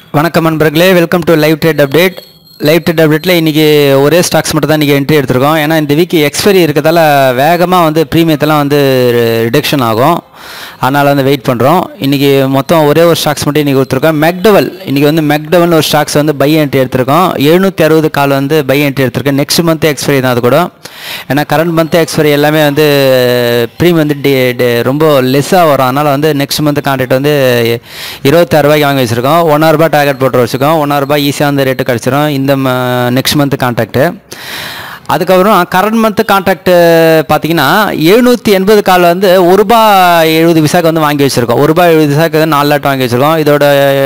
வணக்கம் நண்பர்களே welcome to live trade update live trade அப்டேட்டில் இன்றைக்கி ஒரே ஸ்டாக்ஸ் மட்டும் தான் இன்றைக்கி என்ட்ரி எடுத்திருக்கோம் ஏன்னா இந்த வீக் எக்ஸ்பைரி இருக்கிறதால வேகமாக வந்து ப்ரீமியத்தெல்லாம் வந்து ரிடக்ஷன் ஆகும் அதனால் வந்து வெயிட் பண்ணுறோம் இன்றைக்கி மொத்தம் ஒரே ஒரு ஸ்டாக்ஸ் மட்டும் இன்றைக்கி கொடுத்துருக்கோம் மெக்டவல் இன்றைக்கி வந்து மெக்டவல்னு ஒரு ஸ்டாக்ஸ் வந்து பை என்ட்ரி எடுத்திருக்கோம் எழுநூற்றி அறுபது கால் வந்து பை என்ட்ரி எடுத்திருக்கேன் நெக்ஸ்ட் மந்த் எக்ஸ்பைரி தான் அது கூட ஏன்னா கரண்ட் மந்த் எக்ஸ்பைரி எல்லாமே வந்து ப்ரீமியம் வந்து டே டே ரொம்ப லெஸ்ஸாக வரும் அதனால் வந்து நெக்ஸ்ட் மந்த் கான்ட்ராக்ட் வந்து இருபத்தாறு ரூபாய்க்கு வாங்கி வச்சுருக்கோம் ஒன்றா ரூபாய் டார்கெட் போட்டு வச்சுருக்கோம் ஒன்றா ரூபாய் ஈஸியாக வந்து ரேட்டு கிடச்சிரும் இந்த நெக்ஸ்ட் மந்த் கான்ட்ராக்ட்டு அதுக்கப்புறம் கரண்ட் மந்த் கான்ட்ராக்ட் பார்த்தீங்கன்னா எழுநூற்றி எண்பது கால் வந்து ஒரு ரூபாய் எழுபது விசாக்கு வந்து வாங்கி வச்சுருக்கோம் ஒரு ரூபாய் எழுபது விசாக்கு வந்து நாலு லாட் வாங்கி வச்சுருக்கோம் இதோட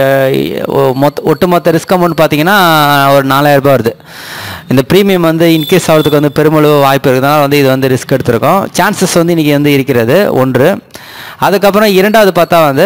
அஹ், மொத்த ஒட்டுமொத்த ரிஸ்க் அமௌண்ட் பார்த்தீங்கன்னா ஒரு நாலாயிரம் ரூபாய் வருது இந்த ப்ரீமியம் வந்து இன்கேஸ் ஆகிறதுக்கு வந்து பெருமளவு வாய்ப்பு இருக்கிறதுனால வந்து இது வந்து ரிஸ்க் எடுத்திருக்கோம் சான்சஸ் வந்து இன்றைக்கி வந்து இருக்கிறது ஒன்று அதுக்கப்புறம் இரண்டாவது பார்த்தா வந்து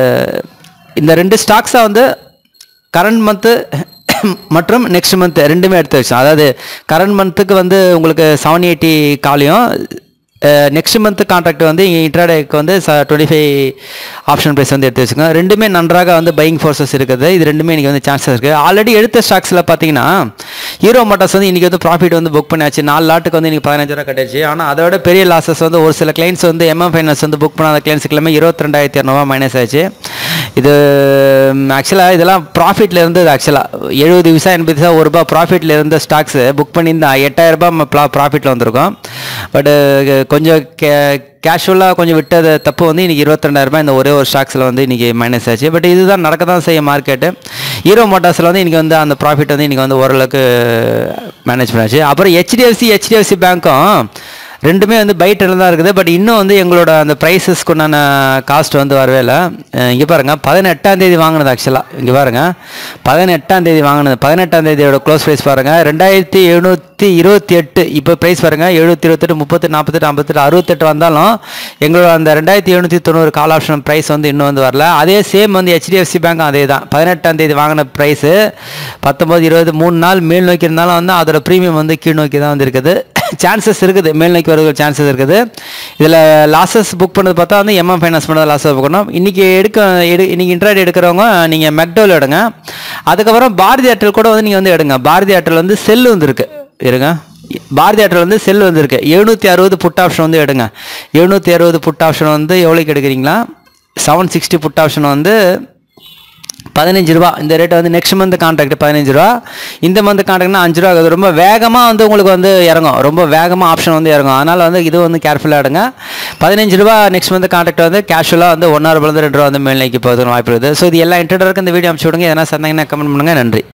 இந்த ரெண்டு ஸ்டாக்ஸாக வந்து கரண்ட் மந்த்து மற்றும் நெக்ஸ்ட் மந்த் ரெண்டுமே எடுத்து வச்சோம் அதாவது கரண்ட் மந்த்துக்கு வந்து உங்களுக்கு செவன் எயிட்டி காலையும் நெக்ஸ்ட் மந்த் கான்ட்ராக்ட் வந்து இன்ட்ராடேக்கு வந்து டுவெண்ட்டி ஃபைவ் ஆப்ஷன் ப்ரைஸ் வந்து எடுத்து வச்சுக்கோங்க ரெண்டுமே நன்றாக வந்து பையிங் ஃபோர்ஸஸ் இருக்குது இது ரெண்டுமே இன்றைக்கி வந்து சான்சஸ் இருக்குது ஆல்ரெடி எடுத்த ஸ்டாக்ஸில் பார்த்தீங்கன்னா ஹீரோ மோட்டார்ஸ் வந்து இன்றைக்கி வந்து ப்ராஃபிட் வந்து புக் பண்ணியாச்சு நாலு லாட்டுக்கு வந்து இன்றைக்கி பதினஞ்சு ரூபா கட்டியாச்சு ஆனால் அதை விட பெரிய லாசஸ் வந்து ஒரு சில கிளைண்ட்ஸ் வந்து எம்எம் ஃபைனான்ஸ் வந்து புக் பண்ணாத கிளைண்ட்ஸுக்கு எல்லாமே இருபத்தி ரெண்டாயிரத்தி இரநூறுவா மைனஸ் ஆச்சு இது ஆக்சுவலாக இதெல்லாம் ப்ராஃபிட்டில் இருந்தது ஆக்சுவலாக எழுபது விசா எண்பது விசா ஒரு ரூபா ப்ராஃபிட்டில் இருந்த ஸ்டாக்ஸு புக் பண்ணியிருந்தா எட்டாயிரம் ரூபாய் ப்ராஃபிட்டில் வந்திருக்கும் பட்டு கொஞ்சம் கே கேஷுவலாக கொஞ்சம் விட்டது தப்பு வந்து இன்றைக்கி இருபத்திரெண்டாயிரரூபா இந்த ஒரே ஒரு ஸ்டாக்ஸில் வந்து இன்றைக்கி மைனஸ் ஆச்சு பட் இதுதான் நடக்க தான் செய்யும் மார்க்கெட்டு ஹீரோ மோட்டார்ஸில் வந்து இன்றைக்கி வந்து அந்த ப்ராஃபிட் வந்து இன்றைக்கி வந்து ஓரளவுக்கு மேனேஜ் பண்ணாச்சு அப்புறம் ஹெச்டிஎஃப்சி ஹெச்டிஎஃப்சி பேங்க்கும் ரெண்டுமே வந்து பைட்டில் தான் இருக்குது பட் இன்னும் வந்து எங்களோட அந்த ப்ரைஸஸ்க்கு உண்டான காஸ்ட் வந்து வரவே இல்லை இங்கே பாருங்கள் பதினெட்டாம் தேதி வாங்கினது ஆக்சுவலாக இங்கே பாருங்கள் பதினெட்டாம் தேதி வாங்கினது பதினெட்டாம் தேதியோட க்ளோஸ் ப்ரைஸ் பாருங்கள் ரெண்டாயிரத்தி எழுநூற்றி இருபத்தி எட்டு இப்போ ப்ரைஸ் பாருங்கள் எழுநூற்றி இருபத்தெட்டு முப்பத்து நாற்பத்தெட்டு ஐம்பத்தெட்டு அறுபத்தெட்டு வந்தாலும் எங்களோட அந்த ரெண்டாயிரத்தி எழுநூற்றி தொண்ணூறு கால் ஆப்ஷன் ப்ரைஸ் வந்து இன்னும் வந்து வரல அதே சேம் வந்து ஹெச்டிஎஃப்சி பேங்க் அதே தான் பதினெட்டாம் தேதி வாங்கின ப்ரைஸு பத்தொம்பது இருபது மூணு நாள் மேல் நோக்கி இருந்தாலும் வந்து அதோட ப்ரீமியம் வந்து கீழ் நோக்கி தான் வந்து இருக்குது சான்சஸ் இருக்குது மேல் நோக்கி வரதுக்கு சான்சஸ் இருக்குது இதில் லாசஸ் புக் பண்ணது பார்த்தா வந்து எம்எம் ஃபைனான்ஸ் பண்ணது லாஸஸ் புக் பண்ணணும் இன்றைக்கி எடுக்க எடு இன்றைக்கி இன்ட்ராடே எடுக்கிறவங்க நீங்கள் மெக்டோவில் எடுங்க அதுக்கப்புறம் பாரதி ஏர்டெல் கூட வந்து நீங்கள் வந்து எடுங்க பாரதி ஏர்டெல் வந்து செல் வந்துருக்கு இருங்க பாரதி ஏர்டெல் வந்து செல் வந்திருக்கு எழுநூற்றி அறுபது புட் ஆப்ஷன் வந்து எடுங்க எழுநூற்றி அறுபது புட் ஆப்ஷன் வந்து எவ்வளோக்கு எடுக்கிறீங்களா செவன் சிக்ஸ்டி புட் ஆப்ஷன் வந்து பதினஞ்சு ரூபா இந்த ரேட் வந்து நெக்ஸ்ட் மந்த் கான்ட்ராக்ட் பதினஞ்சு ரூபா இந்த மந்த் கான்ட்ராக்ட்னா அஞ்சு ரூபா ஆகுது ரொம்ப வேகமாக வந்து உங்களுக்கு வந்து இறங்கும் ரொம்ப வேகமாக ஆப்ஷன் வந்து இறங்கும் அதனால் வந்து இது வந்து கேர்ஃபுல்லாக எடுங்க பதினஞ்சு ரூபா நெக்ஸ்ட் மந்த் கான்ட்ராக்ட் வந்து கேஷுவலாக வந்து ஒன்றரை ரூபாய் ரெண்டு ரூபா வந்து மேல் நோக்கி போகிறதுக்கு வாய்ப்பு இருக்குது ஸோ இது எல்லாம் இன்டர்டருக்கு இந்த வீடியோ அனுப்பிச்சு விடுங்க எதனா சந்தேகம்னா கமெண்ட் பண்ணுங்கள் நன்றி